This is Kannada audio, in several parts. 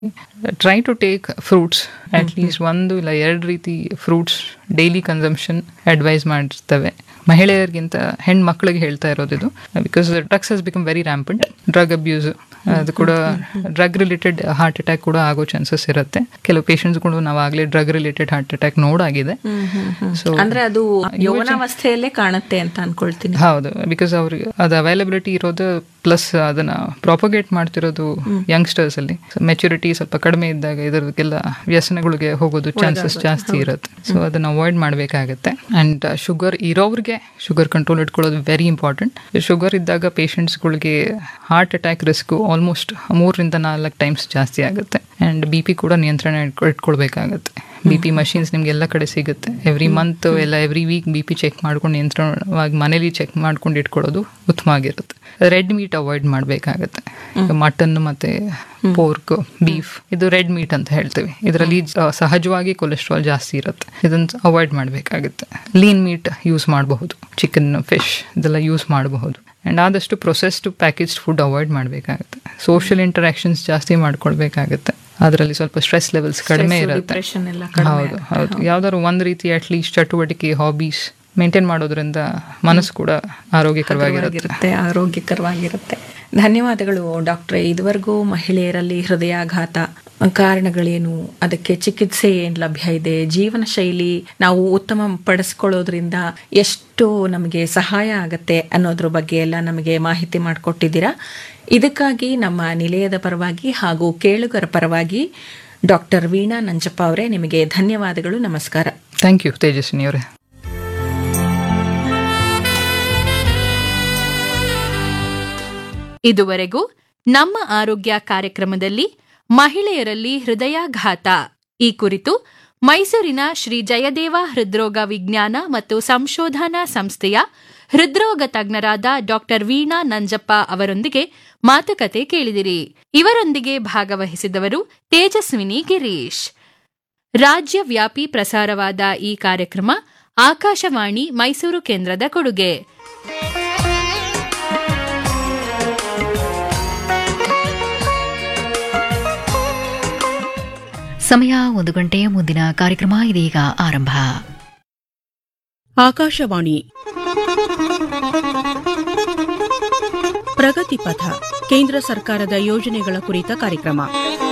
try to take fruits at least ಒಂದು ಇಲ್ಲ ಎರಡು ರೀತಿ ಫ್ರೂಟ್ಸ್ ಡೈಲಿ ಕನ್ಸಂಪ್ಷನ್ ಅಡ್ವೈಸ್ ಮಾಡಿರ್ತವೆ ಮಹಿಳೆಯರಿಗಿಂತ ಹೆಣ್ಣು ಮಕ್ಕಳಿಗೆ ಹೇಳ್ತಾ ಇರೋದು ಇದು because drugs has become very rampant drug abuse ಅದು ಕೂಡ ಡ್ರಗ್ ರಿಲೇಟೆಡ್ ಹಾರ್ಟ್ ಅಟ್ಯಾಕ್ ಕೂಡ ಆಗೋ ಚಾನ್ಸಸ್ ಇರುತ್ತೆ ಕೆಲವು ಪೇಷಂಟ್ಸ್ಗಳು ನಾವು ಆಗಲೇ ಡ್ರಗ್ ರಿಲೇಟೆಡ್ ಹಾರ್ಟ್ ಅಟ್ಯಾಕ್ ನೋಡಾಗಿದೆ ಸೊ ಅಂದ್ರೆ ಅದು ಯೌವನಾವಸ್ಥೆಯಲ್ಲೇ ಕಾಣುತ್ತೆ ಅಂತ ಅನ್ಕೊಳ್ತೀನಿ ಹೌದು ಬಿಕಾಸ್ ಅವ್ರಿಗೆ ಅದು ಅವೈಲಬಿಲಿಟಿ ಇರೋದು ಪ್ಲಸ್ ಅದನ್ನ ಪ್ರಾಪಗೇಟ್ ಮಾಡ್ತಿರೋದು ಯಂಗ್ಸ್ಟರ್ಸ್ ಅಲ್ಲಿ ಮೆಚುರಿಟಿ ಸ್ವಲ್ಪ ಕಡಿಮೆ ಇದ್ದಾಗ ಇದಕ್ಕೆಲ್ಲ ವ್ಯಸನಗಳಿಗೆ ಹೋಗೋದು ಚಾನ್ಸಸ್ ಜಾಸ್ತಿ ಇರುತ್ತೆ ಸೊ ಅದನ್ನ ಅವಾಯ್ಡ್ ಮಾಡಬೇಕಾಗತ್ತೆ ಅಂಡ್ ಶುಗರ್ ಇರೋರಿಗೆ ಶುಗರ್ ಕಂಟ್ರೋಲ್ ಇಟ್ಕೊಳ್ಳೋದು ವೆರಿ ಇಂಪಾರ್ಟೆಂಟ್ ಶುಗರ್ ಇದ್ದಾಗ ಪೇಷಂಟ್ಸ್ಗಳಿಗೆ ಹಾರ್ಟ್ ಅಟ್ಯಾಕ್ ರಿಸ್ಕ್ ಆಲ್ಮೋಸ್ಟ್ ಮೂರರಿಂದ ನಾಲ್ಕು ಟೈಮ್ಸ್ ಜಾಸ್ತಿ ಆಗುತ್ತೆ ಅಂಡ್ ಬಿ ಪಿ ಕೂಡ ನಿಯಂತ್ರಣ ಇಟ್ಕೊ ಇಟ್ಕೊಳ್ಬೇಕಾಗತ್ತೆ ಬಿ ಪಿ ಮಷೀನ್ಸ್ ನಿಮ್ಗೆ ಎಲ್ಲ ಕಡೆ ಸಿಗುತ್ತೆ ಎವ್ರಿ ಮಂತ್ ಎಲ್ಲ every week B P check ಮಾಡ್ಕೊಂಡು ನಿಯಂತ್ರಣವಾಗಿ ಮನೇಲಿ ಚೆಕ್ ಮಾಡ್ಕೊಂಡು ಇಟ್ಕೊಳ್ಳೋದು ಉತ್ತಮ ಆಗಿರುತ್ತೆ ರೆಡ್ ಮೀಟ್ ಅವಾಯ್ಡ್ ಮಾಡಬೇಕಾಗತ್ತೆ ಮಟನ್ ಮತ್ತೆ ಪೋರ್ಕ್ ಬೀಫ್ ಇದು ರೆಡ್ ಮೀಟ್ ಅಂತ ಹೇಳ್ತೀವಿ ಇದರಲ್ಲಿ ಸಹಜವಾಗಿ ಕೊಲೆಸ್ಟ್ರಾಲ್ ಜಾಸ್ತಿ ಇರುತ್ತೆ ಇದನ್ನು ಅವಾಯ್ಡ್ ಮಾಡಬೇಕಾಗುತ್ತೆ ಲೀನ್ ಮೀಟ್ ಯೂಸ್ ಮಾಡಬಹುದು ಚಿಕನ್ ಫಿಶ್ ಇದೆಲ್ಲ ಯೂಸ್ ಮಾಡಬಹುದು ಆ್ಯಂಡ್ ಆದಷ್ಟು ಪ್ರೊಸೆಸ್ಡ್ ಪ್ಯಾಕೇಜ್ಡ್ ಫುಡ್ ಅವಾಯ್ಡ್ ಮಾಡಬೇಕಾಗುತ್ತೆ ಸೋಷಿಯಲ್ ಇಂಟರಾಕ್ಷನ್ಸ್ ಜಾಸ್ತಿ ಮಾಡ್ಕೊಳ್ಬೇಕಾಗುತ್ತೆ ಅದರಲ್ಲಿ ಸ್ವಲ್ಪ ಸ್ಟ್ರೆಸ್ ಲೆವೆಲ್ಸ್ ಕಡಿಮೆ ಇರುತ್ತೆ ಡಿಪ್ರೆಷನ್ ಎಲ್ಲ ಕಡಿಮೆ ಹೌದು ಹೌದು ಯಾವ್ದಾದ್ರು ಒಂದು ರೀತಿ ಅಟ್ಲೀಸ್ಟ್ ಚಟುವಟಿಕೆ ಹಾಬೀಸ್ ಮೇಂಟೈನ್ ಮಾಡೋದ್ರಿಂದ ಮನಸ್ಸು ಕೂಡ ಆರೋಗ್ಯಕರವಾಗಿರುತ್ತೆ ಇರುತ್ತೆ ಆರೋಗ್ಯಕರವಾಗಿರುತ್ತೆ ಧನ್ಯವಾದಗಳು ಡಾಕ್ಟ್ರೆ ಇದುವರೆಗೂ ಮಹಿಳೆಯರಲ್ಲಿ ಹೃದಯಾಘಾತ ಕಾರಣಗಳೇನು ಅದಕ್ಕೆ ಚಿಕಿತ್ಸೆ ಏನ್ ಲಭ್ಯ ಇದೆ ಜೀವನ ಶೈಲಿ ನಾವು ಉತ್ತಮ ಪಡಿಸ್ಕೊಳ್ಳೋದ್ರಿಂದ ಎಷ್ಟು ನಮಗೆ ಸಹಾಯ ಆಗತ್ತೆ ಅನ್ನೋದ್ರ ಬಗ್ಗೆ ಎಲ್ಲ ನಮಗೆ ಮಾಹಿತಿ ಮಾಡಿಕೊಟ್ಟಿದ್ದೀರಾ ಇದಕ್ಕಾಗಿ ನಮ್ಮ ನಿಲಯದ ಪರವಾಗಿ ಹಾಗೂ ಕೇಳುಗರ ಪರವಾಗಿ ಡಾಕ್ಟರ್ ವೀಣಾ ನಂಜಪ್ಪ ಅವರೇ ನಿಮಗೆ ಧನ್ಯವಾದಗಳು ನಮಸ್ಕಾರ ಥ್ಯಾಂಕ್ ಯು ತೇಜಸ್ವಿನಿ ಅವರೇ ಇದುವರೆಗೂ ನಮ್ಮ ಆರೋಗ್ಯ ಕಾರ್ಯಕ್ರಮದಲ್ಲಿ ಮಹಿಳೆಯರಲ್ಲಿ ಹೃದಯಾಘಾತ ಈ ಕುರಿತು ಮೈಸೂರಿನ ಶ್ರೀ ಜಯದೇವ ಹೃದ್ರೋಗ ವಿಜ್ಞಾನ ಮತ್ತು ಸಂಶೋಧನಾ ಸಂಸ್ಥೆಯ ಹೃದ್ರೋಗ ತಜ್ಞರಾದ ಡಾಕ್ಟರ್ ವೀಣಾ ನಂಜಪ್ಪ ಅವರೊಂದಿಗೆ ಮಾತುಕತೆ ಕೇಳಿದಿರಿ ಇವರೊಂದಿಗೆ ಭಾಗವಹಿಸಿದವರು ತೇಜಸ್ವಿನಿ ಗಿರೀಶ್ ರಾಜ್ಯವ್ಯಾಪಿ ಪ್ರಸಾರವಾದ ಈ ಕಾರ್ಯಕ್ರಮ ಆಕಾಶವಾಣಿ ಮೈಸೂರು ಕೇಂದ್ರದ ಕೊಡುಗೆ ಸಮಯ ಒಂದು ಗಂಟೆಯ ಮುಂದಿನ ಕಾರ್ಯಕ್ರಮ ಇದೀಗ ಆರಂಭ ಆಕಾಶವಾಣಿ ಪ್ರಗತಿ ಪಥ ಕೇಂದ್ರ ಸರ್ಕಾರದ ಯೋಜನೆಗಳ ಕುರಿತ ಕಾರ್ಯಕ್ರಮ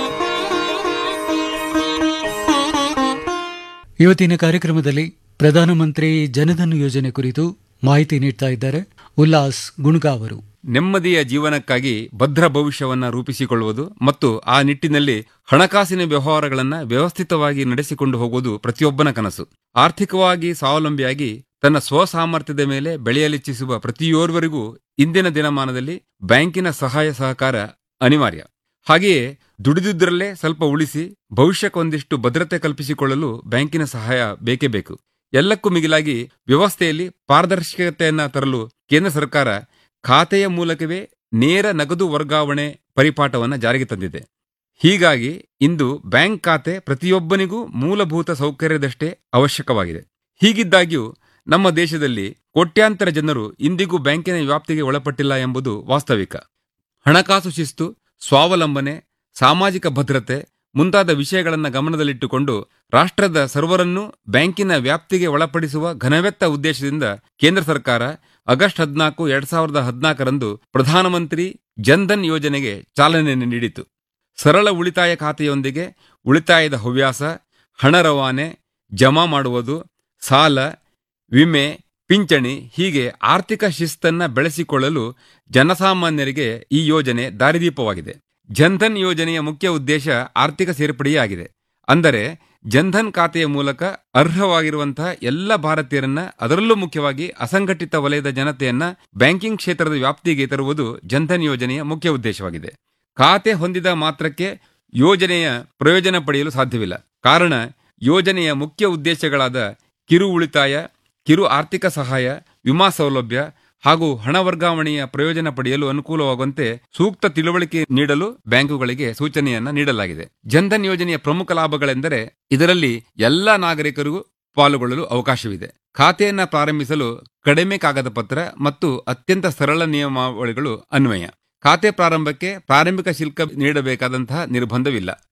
ಇವತ್ತಿನ ಕಾರ್ಯಕ್ರಮದಲ್ಲಿ ಪ್ರಧಾನಮಂತ್ರಿ ಜನಧನ್ ಯೋಜನೆ ಕುರಿತು ಮಾಹಿತಿ ನೀಡ್ತಾ ಇದ್ದಾರೆ ಉಲ್ಲಾಸ್ ಗುಣಗಾವರು ನೆಮ್ಮದಿಯ ಜೀವನಕ್ಕಾಗಿ ಭದ್ರ ಭವಿಷ್ಯವನ್ನ ರೂಪಿಸಿಕೊಳ್ಳುವುದು ಮತ್ತು ಆ ನಿಟ್ಟಿನಲ್ಲಿ ಹಣಕಾಸಿನ ವ್ಯವಹಾರಗಳನ್ನ ವ್ಯವಸ್ಥಿತವಾಗಿ ನಡೆಸಿಕೊಂಡು ಹೋಗುವುದು ಪ್ರತಿಯೊಬ್ಬನ ಕನಸು ಆರ್ಥಿಕವಾಗಿ ಸ್ವಾವಲಂಬಿಯಾಗಿ ತನ್ನ ಸ್ವಸಾಮರ್ಥ್ಯದ ಮೇಲೆ ಬೆಳೆಯಲಿಚ್ಛಿಸುವ ಪ್ರತಿಯೋರ್ವರಿಗೂ ಇಂದಿನ ದಿನಮಾನದಲ್ಲಿ ಬ್ಯಾಂಕಿನ ಸಹಾಯ ಸಹಕಾರ ಅನಿವಾರ್ಯ ಹಾಗೆಯೇ ದುಡಿದುದರಲ್ಲೇ ಸ್ವಲ್ಪ ಉಳಿಸಿ ಭವಿಷ್ಯಕ್ಕೊಂದಿಷ್ಟು ಭದ್ರತೆ ಕಲ್ಪಿಸಿಕೊಳ್ಳಲು ಬ್ಯಾಂಕಿನ ಸಹಾಯ ಬೇಕೇ ಬೇಕು ಎಲ್ಲಕ್ಕೂ ಮಿಗಿಲಾಗಿ ವ್ಯವಸ್ಥೆಯಲ್ಲಿ ಪಾರದರ್ಶಕತೆಯನ್ನ ತರಲು ಕೇಂದ್ರ ಸರ್ಕಾರ ಖಾತೆಯ ಮೂಲಕವೇ ನೇರ ನಗದು ವರ್ಗಾವಣೆ ಪರಿಪಾಠವನ್ನು ಜಾರಿಗೆ ತಂದಿದೆ ಹೀಗಾಗಿ ಇಂದು ಬ್ಯಾಂಕ್ ಖಾತೆ ಪ್ರತಿಯೊಬ್ಬನಿಗೂ ಮೂಲಭೂತ ಸೌಕರ್ಯದಷ್ಟೇ ಅವಶ್ಯಕವಾಗಿದೆ ಹೀಗಿದ್ದಾಗ್ಯೂ ನಮ್ಮ ದೇಶದಲ್ಲಿ ಕೋಟ್ಯಾಂತರ ಜನರು ಇಂದಿಗೂ ಬ್ಯಾಂಕಿನ ವ್ಯಾಪ್ತಿಗೆ ಒಳಪಟ್ಟಿಲ್ಲ ಎಂಬುದು ವಾಸ್ತವಿಕ ಹಣಕಾಸು ಶಿಸ್ತು ಸ್ವಾವಲಂಬನೆ ಸಾಮಾಜಿಕ ಭದ್ರತೆ ಮುಂತಾದ ವಿಷಯಗಳನ್ನು ಗಮನದಲ್ಲಿಟ್ಟುಕೊಂಡು ರಾಷ್ಟ್ರದ ಸರ್ವರನ್ನೂ ಬ್ಯಾಂಕಿನ ವ್ಯಾಪ್ತಿಗೆ ಒಳಪಡಿಸುವ ಘನವೆತ್ತ ಉದ್ದೇಶದಿಂದ ಕೇಂದ್ರ ಸರ್ಕಾರ ಆಗಸ್ಟ್ ಹದಿನಾಲ್ಕು ಎರಡ್ ಸಾವಿರದ ಹದಿನಾಲ್ಕರಂದು ಪ್ರಧಾನಮಂತ್ರಿ ಜನ್ಧನ್ ಯೋಜನೆಗೆ ಚಾಲನೆ ನೀಡಿತು ಸರಳ ಉಳಿತಾಯ ಖಾತೆಯೊಂದಿಗೆ ಉಳಿತಾಯದ ಹವ್ಯಾಸ ಹಣ ರವಾನೆ ಜಮಾ ಮಾಡುವುದು ಸಾಲ ವಿಮೆ ಪಿಂಚಣಿ ಹೀಗೆ ಆರ್ಥಿಕ ಶಿಸ್ತನ್ನ ಬೆಳೆಸಿಕೊಳ್ಳಲು ಜನಸಾಮಾನ್ಯರಿಗೆ ಈ ಯೋಜನೆ ದಾರಿದೀಪವಾಗಿದೆ ಜನ್ಧನ್ ಯೋಜನೆಯ ಮುಖ್ಯ ಉದ್ದೇಶ ಆರ್ಥಿಕ ಸೇರ್ಪಡೆಯೇ ಆಗಿದೆ ಅಂದರೆ ಜನ್ಧನ್ ಖಾತೆಯ ಮೂಲಕ ಅರ್ಹವಾಗಿರುವಂತಹ ಎಲ್ಲ ಭಾರತೀಯರನ್ನ ಅದರಲ್ಲೂ ಮುಖ್ಯವಾಗಿ ಅಸಂಘಟಿತ ವಲಯದ ಜನತೆಯನ್ನ ಬ್ಯಾಂಕಿಂಗ್ ಕ್ಷೇತ್ರದ ವ್ಯಾಪ್ತಿಗೆ ತರುವುದು ಜನ್ಧನ್ ಯೋಜನೆಯ ಮುಖ್ಯ ಉದ್ದೇಶವಾಗಿದೆ ಖಾತೆ ಹೊಂದಿದ ಮಾತ್ರಕ್ಕೆ ಯೋಜನೆಯ ಪ್ರಯೋಜನ ಪಡೆಯಲು ಸಾಧ್ಯವಿಲ್ಲ ಕಾರಣ ಯೋಜನೆಯ ಮುಖ್ಯ ಉದ್ದೇಶಗಳಾದ ಕಿರು ಉಳಿತಾಯ ಕಿರು ಆರ್ಥಿಕ ಸಹಾಯ ವಿಮಾ ಸೌಲಭ್ಯ ಹಾಗೂ ಹಣ ವರ್ಗಾವಣೆಯ ಪ್ರಯೋಜನ ಪಡೆಯಲು ಅನುಕೂಲವಾಗುವಂತೆ ಸೂಕ್ತ ತಿಳುವಳಿಕೆ ನೀಡಲು ಬ್ಯಾಂಕುಗಳಿಗೆ ಸೂಚನೆಯನ್ನ ನೀಡಲಾಗಿದೆ ಜನ್ಧನ್ ಯೋಜನೆಯ ಪ್ರಮುಖ ಲಾಭಗಳೆಂದರೆ ಇದರಲ್ಲಿ ಎಲ್ಲಾ ನಾಗರಿಕರಿಗೂ ಪಾಲ್ಗೊಳ್ಳಲು ಅವಕಾಶವಿದೆ ಖಾತೆಯನ್ನ ಪ್ರಾರಂಭಿಸಲು ಕಡಿಮೆ ಕಾಗದ ಪತ್ರ ಮತ್ತು ಅತ್ಯಂತ ಸರಳ ನಿಯಮಾವಳಿಗಳು ಅನ್ವಯ ಖಾತೆ ಪ್ರಾರಂಭಕ್ಕೆ ಪ್ರಾರಂಭಿಕ ಶುಲ್ಕ ನೀಡಬೇಕಾದಂತಹ ನಿರ್ಬಂಧವಿಲ್ಲ